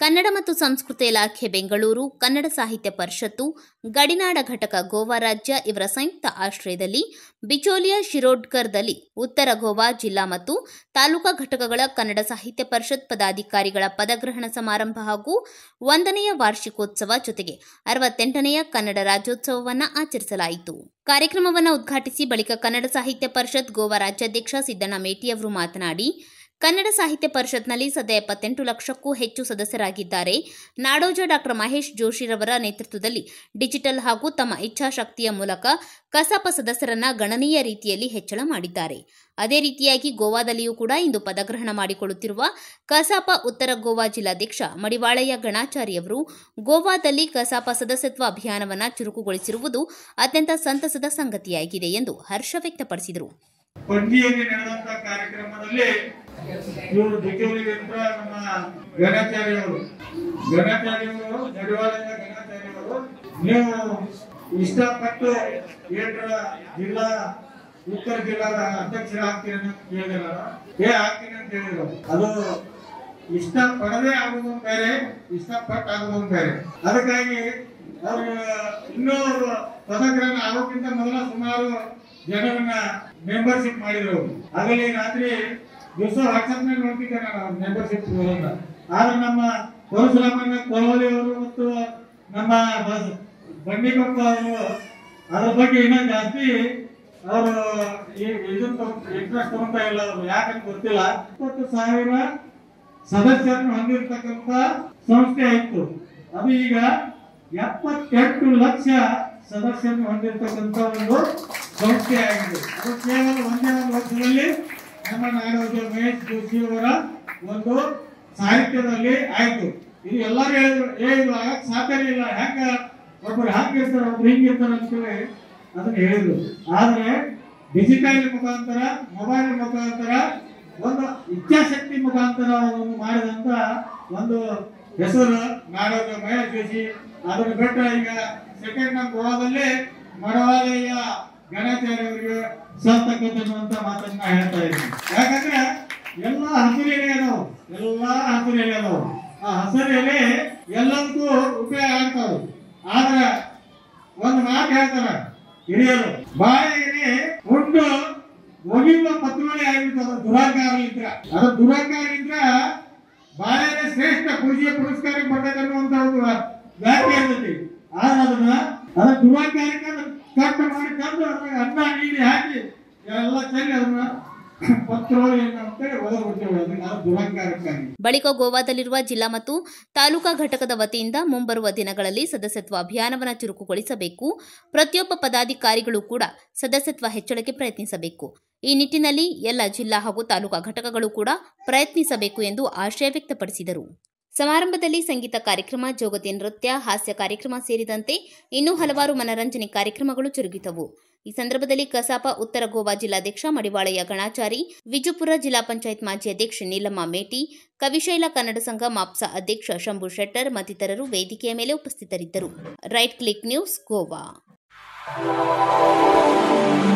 ಕನ್ನಡ ಮತ್ತು ಸಂಸ್ಕೃತಿ ಇಲಾಖೆ ಬೆಂಗಳೂರು ಕನ್ನಡ ಸಾಹಿತ್ಯ ಪರಿಷತ್ತು ಗಡಿನಾಡ ಘಟಕ ಗೋವಾ ರಾಜ್ಯ ಇವರ ಸಂಯುಕ್ತ ಆಶ್ರಯದಲ್ಲಿ ಬಿಚೋಲಿಯ ಶಿರೋಡ್ಕರ್ದಲ್ಲಿ ಉತ್ತರ ಗೋವಾ ಜಿಲ್ಲಾ ಮತ್ತು ತಾಲೂಕಾ ಘಟಕಗಳ ಕನ್ನಡ ಸಾಹಿತ್ಯ ಪರಿಷತ್ ಪದಾಧಿಕಾರಿಗಳ ಪದಗ್ರಹಣ ಸಮಾರಂಭ ಹಾಗೂ ಒಂದನೆಯ ವಾರ್ಷಿಕೋತ್ಸವ ಜೊತೆಗೆ ಅರವತ್ತೆಂಟನೆಯ ಕನ್ನಡ ರಾಜ್ಯೋತ್ಸವವನ್ನು ಆಚರಿಸಲಾಯಿತು ಕಾರ್ಯಕ್ರಮವನ್ನು ಉದ್ಘಾಟಿಸಿ ಬಳಿಕ ಕನ್ನಡ ಸಾಹಿತ್ಯ ಪರಿಷತ್ ಗೋವಾ ರಾಜ್ಯಾಧ್ಯಕ್ಷ ಸಿದ್ದಣ್ಣ ಮೇಟಿಯವರು ಮಾತನಾಡಿ ಕನ್ನಡ ಸಾಹಿತ್ಯ ಪರಿಷತ್ನಲ್ಲಿ ಸದ್ಯ ಎಪ್ಪತ್ತೆಂಟು ಲಕ್ಷಕ್ಕೂ ಹೆಚ್ಚು ಸದಸ್ಯರಾಗಿದ್ದಾರೆ ನಾಡೋಜ ಡಾಕ್ಟರ್ ಮಹೇಶ್ ಜೋಶಿರವರ ನೇತೃತ್ವದಲ್ಲಿ ಡಿಜಿಟಲ್ ಹಾಗೂ ತಮ್ಮ ಇಚ್ಛಾಶಕ್ತಿಯ ಮೂಲಕ ಕಸಾಪ ಸದಸ್ಯರನ್ನ ಗಣನೀಯ ರೀತಿಯಲ್ಲಿ ಹೆಚ್ಚಳ ಮಾಡಿದ್ದಾರೆ ಅದೇ ರೀತಿಯಾಗಿ ಗೋವಾದಲ್ಲಿಯೂ ಕೂಡ ಇಂದು ಪದಗ್ರಹಣ ಮಾಡಿಕೊಳ್ಳುತ್ತಿರುವ ಕಸಾಪ ಉತ್ತರ ಗೋವಾ ಜಿಲ್ಲಾಧ್ಯಕ್ಷ ಮಡಿವಾಳಯ್ಯ ಗಣಾಚಾರಿಯವರು ಗೋವಾದಲ್ಲಿ ಕಸಾಪ ಸದಸ್ಯತ್ವ ಅಭಿಯಾನವನ್ನು ಚುರುಕುಗೊಳಿಸಿರುವುದು ಅತ್ಯಂತ ಸಂತಸದ ಸಂಗತಿಯಾಗಿದೆ ಎಂದು ಹರ್ಷ ವ್ಯಕ್ತಪಡಿಸಿದರು ಪಂಜಿಯಲ್ಲಿ ನಡೆದಂತ ಕಾರ್ಯಕ್ರಮದಲ್ಲಿ ಇವರು ಜಿಕೆಯವರಿಗಿಂತ ನಮ್ಮ ಗಣಾಚಾರ್ಯವರು ಗಣಾಚಾರ್ಯವರು ನಡಿವಾಳದ ಗಣಾಚಾರ್ಯವರು ನೀವು ಇಷ್ಟಪಟ್ಟು ಏನ್ರ ಜಿಲ್ಲಾ ಉತ್ತರ ಜಿಲ್ಲಾದ ಅಧ್ಯಕ್ಷರ ಆಗ್ತೀರಿ ಅಂತ ಕೇಳಿದಾರ ಏ ಆಗ್ತೀನಿ ಅಂತ ಹೇಳಿದ್ರು ಅದು ಇಷ್ಟ ಪಡದೆ ಆಗುದು ಬೇರೆ ಇಷ್ಟಪಟ್ಟು ಆಗುದು ಬೇರೆ ಅದಕ್ಕಾಗಿ ಅವರು ಇನ್ನೂ ಅವರು ಪದಗ್ರಹಣ ಆಗೋಕ್ಕಿಂತ ಮೊದಲ ಸುಮಾರು ಜನರನ್ನ ಮೆಂಬರ್ಶಿಪ್ ಮಾಡಿದ್ರು ಆಗಲಿ ರಾತ್ರಿ ದಿವಸ ವಾಟ್ಸಪ್ ನಲ್ಲಿ ನೋಡ್ತಿದ್ದೆ ನಾನು ಮೆಂಬರ್ಶಿಪ್ ಆದ್ರೆ ನಮ್ಮ ಪರಶುರಾಮಣ್ಣ ಕೊಳವಲಿ ಅವರು ಮತ್ತು ನಮ್ಮ ಬಸ್- ಬಂಡಿಕೊಪ್ಪ ಅವರು ಅದ್ರ ಬಗ್ಗೆ ಇನ್ನೂ ಜಾಸ್ತಿ ಅವರು ಇದನ್ನ ಇಂಟ್ರೆಸ್ಟ್ ತಗೊಂತ ಇಲ್ಲ ಅವರು ಯಾಕಂತ ಗೊತ್ತಿಲ್ಲ ಇಪ್ಪತ್ತು ಸಾವಿರ ಸದಸ್ಯರನ್ನು ಹೊಂದಿರತಕ್ಕಂತ ಸಂಸ್ಥೆ ಇತ್ತು ಅದು ಈಗ ಎಪ್ಪತ್ತೆಂಟು ಲಕ್ಷ ಸದಸ್ಯರನ್ನು ಹೊಂದಿರತಕ್ಕಂತ ಒಂದು ಸಂಸ್ಥೆ ಆಗಿದೆ ಅದು ಕೇವಲ ಒಂದೇ ಒಂದು ವರ್ಷದಲ್ಲಿ ನಮ್ಮ ನಾಡೋಜ ಮಹೇಶ್ ಜೋಶಿ ಅವರ ಒಂದು ಸಾಹಿತ್ಯದಲ್ಲಿ ಆಯ್ತು ಇದು ಎಲ್ಲರೂ ಹೇಳಿದ್ರು ಏ ಇದು ಆಗಕ್ ಸಾಧ್ಯ ಇಲ್ಲ ಹೆಂಗ ಒಬ್ರು ಹಂಗಿರ್ತಾರೆ ಒಬ್ರು ಹಿಂಗಿರ್ತಾರೆ ಅಂತೇಳಿ ಅದನ್ನ ಹೇಳಿದ್ರು ಆದ್ರೆ ಡಿಜಿಟಲ್ ಮುಖಾಂತರ ಮೊಬೈಲ್ ಮುಖಾಂತರ ಒಂದು ಇಚ್ಛಾಶಕ್ತಿ ಮುಖಾಂತರ ಒಂದು ಮಾಡಿದಂತ ಒಂದು ಹೆಸರು ನಾಡೋಜ ಮಹೇಶ್ ಜೋಶಿ ಅದನ್ನ ಬಿಟ್ಟ ಈಗ ಸೆಕೆಂಡ್ ನಮ್ಮ ಗೋವಾದಲ್ಲಿ ಮಡವಾಲಯ್ಯ ಗಣಾಚಾರ್ಯ ಅವರಿಗೆ ಸಲ್ತಕ್ಕಂಥ ಅನ್ನುವಂತ ಮಾತನ್ನ ನಾ ಹೇಳ್ತಾ ಇದ್ದೀನಿ ಯಾಕಂದ್ರೆ ಎಲ್ಲ ಹಸಿರು ಎಲೆ ಅದಾವು ಎಲ್ಲ ಹಸಿರು ಎಲೆ ಅದಾವು ಆ ಹಸಿರು ಎಲೆ ಎಲ್ಲದಕ್ಕೂ ಉಪಯೋಗ ಆಗ್ತಾವ ಆದ್ರೆ ಒಂದು ಮಾತು ಹೇಳ್ತಾರ ಹಿರಿಯರು ಬಾಳೆಗೆ ಉಂಡು ಒಗಿಯುವ ಪತ್ರೊಳೆ ಆಗಿರ್ತದ ದುರಾಕಾರಲಿಂದ್ರ ಅದು ದುರಾಕಾರಲಿಂದ್ರ ಬಾಳೆಗೆ ಶ್ರೇಷ್ಠ ಪೂಜೆಯ ಪುರಸ್ಕಾರಕ್ಕೆ ಬರ್ತದೆ ಅನ್ನುವಂತ ಒಂದು ವ್ಯಾಖ್ಯೆ ಇರ್ತೈತಿ ಆದ್ರೆ ಅದನ್ನ ಅದ ದುರಾಕಾರಕ್ಕೆ ಅದನ್ನ ಕಟ್ ಮಾಡಿ ತಂದು ಅದ್ರಾಗ ಅನ್ನ ನೀಡಿ ಹಾಕಿ ಎಲ್ಲ ಚೆಲ್ಲಿ ಅದನ್ನ ಪತ್ರೊಳೆ ಅಂತೇಳಿ ಒದಗ್ಬಿಡ್ತೇವೆ ಅದನ್ನ ಅದು ದುರಾಕಾರಕ್ಕಾಗಿ ಬಳಿಕ ಗೋವಾದಲ್ಲಿರುವ ಜಿಲ್ಲಾ ಮತ್ತು ತಾಲೂಕಾ ಘಟಕದ ವತಿಯಿಂದ ಮುಂಬರುವ ದಿನಗಳಲ್ಲಿ ಸದಸ್ಯತ್ವ ಅಭಿಯಾನವನ್ನು ಚುರುಕುಗೊಳಿಸಬೇಕು ಪ್ರತಿಯೊಬ್ಬ ಪದಾಧಿಕಾರಿಗಳು ಕೂಡ ಸದಸ್ಯತ್ವ ಹೆಚ್ಚಳಕ್ಕೆ ಪ್ರಯತ್ನಿಸಬೇಕು ಈ ನಿಟ್ಟಿನಲ್ಲಿ ಎಲ್ಲ ಜಿಲ್ಲಾ ಹಾಗೂ ತಾಲೂಕಾ ಘಟಕಗಳು ಕೂಡ ಪ್ರಯತ್ನಿಸಬೇಕು ಎಂದು ಆಶಯ ವ್ಯಕ್ತಪಡಿಸಿದರು ಸಮಾರಂಭದಲ್ಲಿ ಸಂಗೀತ ಕಾರ್ಯಕ್ರಮ ಜೋಗತಿ ನೃತ್ಯ ಹಾಸ್ಯ ಕಾರ್ಯಕ್ರಮ ಸೇರಿದಂತೆ ಇನ್ನೂ ಹಲವಾರು ಮನರಂಜನೆ ಕಾರ್ಯಕ್ರಮಗಳು ಜರುಗಿದವು ಈ ಸಂದರ್ಭದಲ್ಲಿ ಕಸಾಪ ಉತ್ತರ ಗೋವಾ ಜಿಲ್ಲಾಧ್ಯಕ್ಷ ಮಡಿವಾಳಯ್ಯ ಗಣಾಚಾರಿ ವಿಜಯಪುರ ಜಿಲ್ಲಾ ಪಂಚಾಯತ್ ಮಾಜಿ ಅಧ್ಯಕ್ಷೆ ನೀಲಮ್ಮ ಮೇಟಿ ಕವಿಶೈಲ ಕನ್ನಡ ಸಂಘ ಮಾಪ್ಸಾ ಅಧ್ಯಕ್ಷ ಶಂಭು ಶೆಟ್ಟರ್ ಮತ್ತಿತರರು ವೇದಿಕೆಯ ಮೇಲೆ ಉಪಸ್ಥಿತರಿದ್ದರು ರೈಟ್ ಕ್ಲಿಕ್ ನ್ಯೂಸ್ ಗೋವಾ